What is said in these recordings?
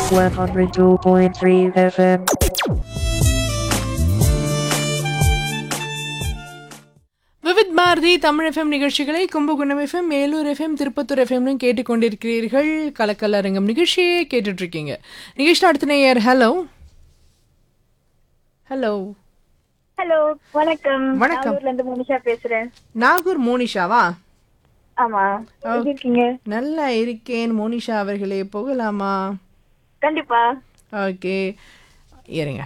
102.3 FM. Vividh Bharati Tamil FM நிகழ்ச்சிகளை Kumbakonam FM Melur FM Tirupattur எஃப்எம்லும் கேட்டுக்கொண்டிருக்கிறீர்கள் கலக்கல் அரங்கம் நிகழ்ச்சியே கேட்டுட்டு இருக்கீங்க நிகழ்ச்சி அடுத்த நேயர் ஹலோ ஹலோ ஹலோ வணக்கம் வணக்கம். நாகூர்ல இருந்து மோனிஷா பேசுறேன் நாகூர் மோனிஷாவா ஆமா எப்படி இருக்கீங்க நல்லா இருக்கேன் மோனிஷா அவர்களே போகலாமா கண்டிப்பா ஓகே இருங்க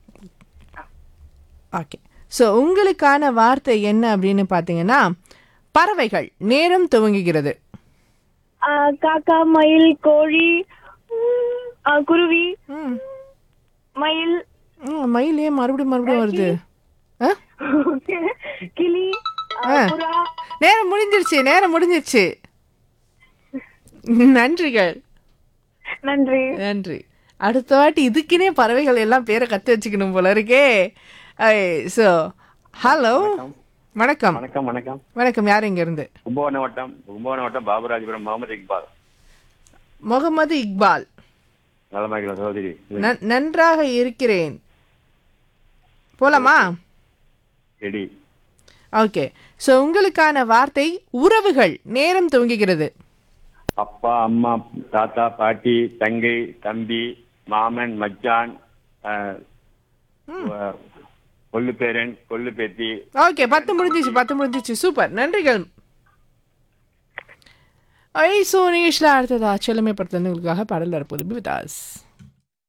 ஓகே ஸோ உங்களுக்கான வார்த்தை என்ன அப்படின்னு பார்த்தீங்கன்னா பறவைகள் நேரம் துவங்குகிறது ஆ, காக்கா மயில் கோழி ம், ஆ, குருவி ம் மயில் ம், மயிலே மறுபடியும் மறுபடியும் வருது ஆ? கிளி ஆ, ஆ. புறா நேரம் முடிஞ்சிருச்சு நேரம் முடிஞ்சிருச்சு நன்றிகள் நன்றி நன்றி அடுத்த வாட்டி இதுக்குனே பறவைகள் எல்லாம் பேரை கத்து வச்சுக்கணும் போல இருக்கே ஸோ ஹலோ வணக்கம் வணக்கம் வணக்கம் வணக்கம் யார் இங்க இருந்து கும்பகோணம் வட்டம் கும்பகோணம் வட்டம் பாபுராஜபுரம் முகமது இக்பால் முகமது இக்பால் நலமாகிற சகோதரி நன்- நன்றாக இருக்கிறேன் போலாமா ரெடி ஓகே ஸோ உங்களுக்கான வார்த்தை உறவுகள் நேரம் துவங்குகிறது அப்பா அம்மா தாத்தா பாட்டி தங்கை தம்பி மாமன் மச்சான் அஹ், அஹ், கொள்ளு பேரன் கொள்ளு பேத்தி ஓகே பத்து முடிஞ்சிச்சு பத்து முடிஞ்சிச்சு சூப்பர் நன்றிகள் ஐ ஸோ நிகழ்ச்சியில் அடுத்ததா செல்லமை படத்துலேருந்து உங்களுக்காக பாடல் வரப்போகுது விதாஸ்